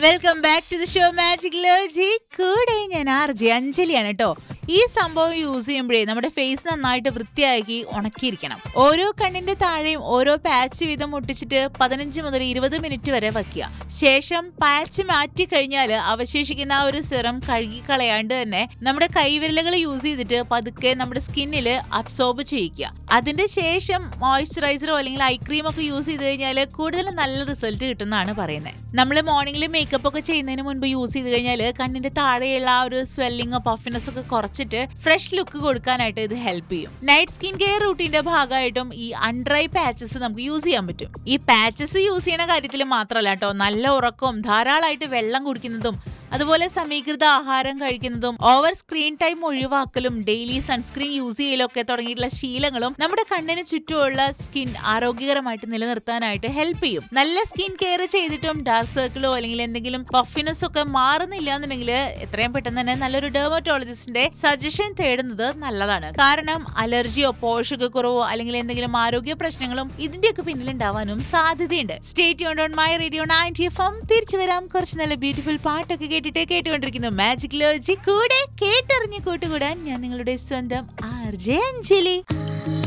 welcome back to the show magic ലോജി കൂടെ ഞാൻ ആർ ജെ അഞ്ജലിയാണ് കേട്ടോ ഈ സംഭവം യൂസ് ചെയ്യുമ്പോഴേ നമ്മുടെ ഫേസ് നന്നായിട്ട് വൃത്തിയാക്കി ഉണക്കിയിരിക്കണം ഓരോ കണ്ണിന്റെ താഴെയും ഓരോ പാച്ച് വീതം ഒട്ടിച്ചിട്ട് പതിനഞ്ച് മുതൽ ഇരുപത് മിനിറ്റ് വരെ വയ്ക്കുക ശേഷം പാച്ച് മാറ്റി കഴിഞ്ഞാൽ അവശേഷിക്കുന്ന ആ ഒരു സിറം കഴുകി കളയാണ്ട് തന്നെ നമ്മുടെ കൈവിരലുകൾ യൂസ് ചെയ്തിട്ട് പതുക്കെ നമ്മുടെ സ്കിന്നിൽ അബ്സോർബ് ചെയ്യിക്കുക അതിന്റെ ശേഷം മോയ്സ്ചറൈസറോ അല്ലെങ്കിൽ ഐ ക്രീം ഒക്കെ യൂസ് ചെയ്ത് കഴിഞ്ഞാൽ കൂടുതൽ നല്ല റിസൾട്ട് കിട്ടുന്നതാണ് പറയുന്നത് നമ്മൾ മോർണിംഗിൽ മേക്കപ്പ് ഒക്കെ ചെയ്യുന്നതിന് മുൻപ് യൂസ് ചെയ്ത് കഴിഞ്ഞാൽ കണ്ണിന്റെ താഴെയുള്ള ആ ഒരു സ്വെല്ലിങ്ങോ പഫിനെസ് ഒക്കെ കുറച്ചിട്ട് ഫ്രഷ് ലുക്ക് കൊടുക്കാനായിട്ട് ഇത് ഹെൽപ്പ് ചെയ്യും നൈറ്റ് സ്കിൻ കെയർ റൂട്ടീന്റെ ഭാഗമായിട്ടും ഈ അൺഡ്രൈ പാച്ചസ് നമുക്ക് യൂസ് ചെയ്യാൻ പറ്റും ഈ പാച്ചസ് യൂസ് ചെയ്യുന്ന കാര്യത്തിൽ മാത്രമല്ല കേട്ടോ നല്ല ഉറക്കവും ധാരാളമായിട്ട് വെള്ളം കുടിക്കുന്നതും അതുപോലെ സമീകൃത ആഹാരം കഴിക്കുന്നതും ഓവർ സ്ക്രീൻ ടൈം ഒഴിവാക്കലും ഡെയിലി സൺസ്ക്രീൻ യൂസ് ചെയ്യലൊക്കെ തുടങ്ങിയിട്ടുള്ള ശീലങ്ങളും നമ്മുടെ കണ്ണിന് ചുറ്റുമുള്ള സ്കിൻ ആരോഗ്യകരമായിട്ട് നിലനിർത്താനായിട്ട് ഹെൽപ്പ് ചെയ്യും നല്ല സ്കിൻ കെയർ ചെയ്തിട്ടും ഡാർക്ക് സർക്കിളോ അല്ലെങ്കിൽ എന്തെങ്കിലും പഫിനെസ് ഒക്കെ മാറുന്നില്ല എന്നുണ്ടെങ്കിൽ എത്രയും പെട്ടെന്ന് തന്നെ നല്ലൊരു ഡെർമറ്റോളജിസ്റ്റിന്റെ സജഷൻ തേടുന്നത് നല്ലതാണ് കാരണം അലർജിയോ പോഷകക്കുറവോ അല്ലെങ്കിൽ എന്തെങ്കിലും ആരോഗ്യ പ്രശ്നങ്ങളും ഇതിന്റെയൊക്കെ പിന്നിലുണ്ടാവാനും സാധ്യതയുണ്ട് stay on my radio ninety F M തിരിച്ചു വരാം കുറച്ച് നല്ല ബ്യൂട്ടിഫുൾ പാട്ടൊക്കെ കേട്ടിട്ട് കേട്ടുകൊണ്ടിരിക്കുന്നു മാജിക് ലോജി കൂടെ കേട്ടറിഞ്ഞ് കൂട്ടുകൂടാൻ ഞാൻ നിങ്ങളുടെ സ്വന്തം ആർ ജെ അഞ്ജലി